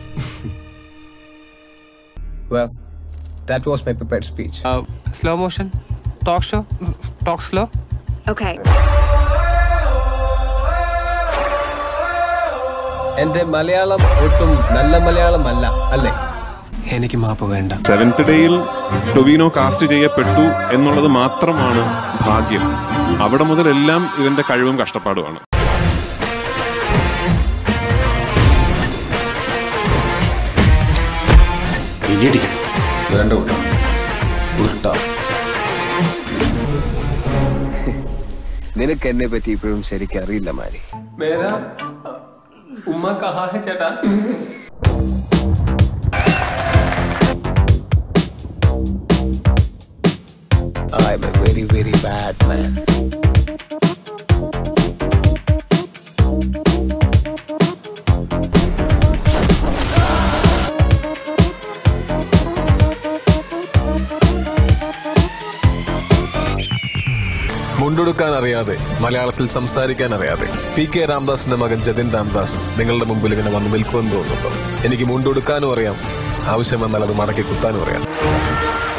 Well, that was my prepared speech. Slow motion talk show talk slow Okay. എന്റെ മലയാളം ഒട്ടും നല്ല മലയാളം അല്ല അല്ലേ എനിക്ക് മാപ്പ് വേണ്ട സെവൻത് ഡേയിൽ ടൊവിനോ കാസ്റ്റ് ചെയ്യപ്പെട്ടു എന്നുള്ളത് മാത്രമാണ് ഭാഗ്യം അവിടെ മുതൽ എല്ലാം ഇവന്റെ കഴിവും കഷ്ടപ്പാടുമാണ് ഇനിയടിക്കണം വേണ്ട കൂട്ടാ ഉരുട്ടാ നിനക്ക് എന്നെ പറ്റി ഇപ്പോഴും ശരിക്കും അറിയില്ല മാരി മേരാ ഉമ്മ കഹാ ഹെ ചേട്ടാ I'm a very, very bad man. മുണ്ടൊടുക്കാൻ അറിയാതെ മലയാളത്തിൽ സംസാരിക്കാൻ അറിയാതെ പി കെ രാംദാസിന്റെ മകൻ ജതിൻ രാംദാസ് നിങ്ങളുടെ മുമ്പിൽ ഇങ്ങനെ വന്ന് നിൽക്കുമെന്ന് തോന്നുന്നുണ്ടോ എനിക്ക് മുണ്ടൊടുക്കാനും അറിയാം ആവശ്യം വന്നാൽ അത് മടക്കി കുത്താനും അറിയാം